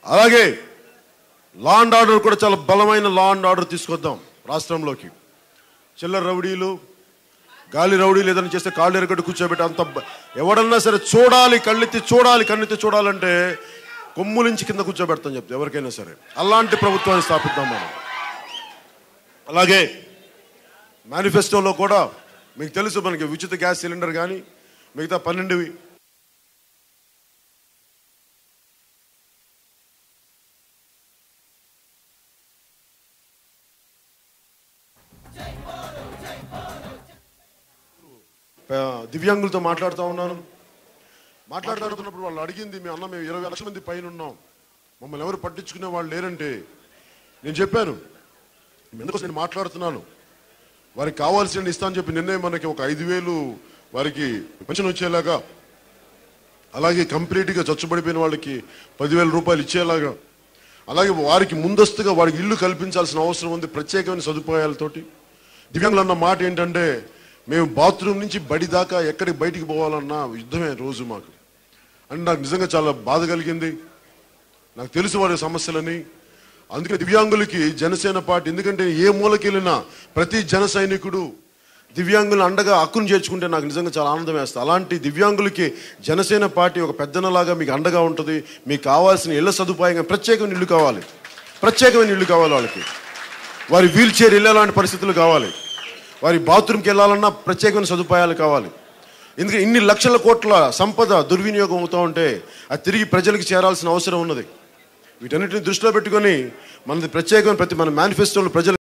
అలాగే law and order కూడా చాలా బలమైన లా అండ్ ఆర్డర్ తీసుకొద్దాం రాష్ట్రంలోకి చిల్లర రౌడీలు గాలి రౌడీలు ఏదైనా చేస్తే కాళ్ళు ఎరగట్టు కూర్చోబెట్టి అంత బ- ఎవడన్నా సరే చూడాలి కళ్ళెత్తి చూడాలి కన్నెత్తి చూడాలంటే కొమ్ము నుంచి కింద కూర్చోబెడతాం చెప్తే ఎవరికైనా సరే అలాంటి ప్రభుత్వాన్ని స్థాపిద్దాం మనం అలాగే మేనిఫెస్టోలో కూడా మీకు తెలుసు మనకి ఉచిత గ్యాస్ సిలిండర్ కానీ మిగతా పన్నెండువి ఆ, దివ్యాంగులతో మాట్లాడుతూ ఉన్నాను మాట్లాడుతున్నప్పుడు వాళ్ళు అడిగింది మీ అన్న మేము ఇరవై లక్షల మంది పైన ఉన్నాం మమ్మల్ని ఎవరు పట్టించుకునే వాళ్ళు లేరంటే నేను చెప్పాను ఎందుకోసం నేను మాట్లాడుతున్నాను వారికి కావాల్సిన ఇస్తానని చెప్పి నిన్నే మనకి ఒక ఐదు వేలు వారికి పెన్షన్ వచ్చేలాగా అలాగే కంప్లీట్గా చచ్చుబడిపోయిన వాళ్ళకి పదివేల రూపాయలు ఇచ్చేలాగా అలాగే వారికి ముందస్తుగా వారికి ఇల్లు కల్పించాల్సిన అవసరం ఉంది ప్రత్యేకమైన సదుపాయాలతోటి దివ్యాంగులు అన్న మాట ఏంటంటే మేము బాత్రూమ్ నుంచి బడి దాకా ఎక్కడికి బయటికి పోవాలన్నా యుద్ధమే రోజు మాకు అంటే నాకు నిజంగా చాలా బాధ కలిగింది నాకు తెలుసు వారి సమస్యలని అందుకే దివ్యాంగులకి జనసేన పార్టీ ఎందుకంటే ఏ మూలకి వెళ్ళినా ప్రతి జన సైనికుడు దివ్యాంగులను అండగా హక్కును చేర్చుకుంటే నాకు నిజంగా చాలా ఆనందం వేస్తుంది అలాంటి దివ్యాంగులకి జనసేన పార్టీ ఒక పెద్దనలాగా మీకు అండగా ఉంటుంది మీకు కావాల్సిన ఇళ్ల సదుపాయంగా ప్రత్యేకమైన ఇల్లు కావాలి ప్రత్యేకమైన ఇల్లు కావాలి వాళ్ళకి వారి వీల్ చైర్ వెళ్ళాలంటి పరిస్థితులు కావాలి వారి బాత్రూమ్కి వెళ్ళాలన్నా ప్రత్యేకమైన సదుపాయాలు కావాలి ఎందుకంటే ఇన్ని లక్షల కోట్ల సంపద దుర్వినియోగం అవుతూ ఉంటే అది తిరిగి ప్రజలకు చేరాల్సిన అవసరం ఉన్నది వీటన్నిటిని దృష్టిలో పెట్టుకొని మనది ప్రత్యేకమైన ప్రతి మన మేనిఫెస్టోలో ప్రజలు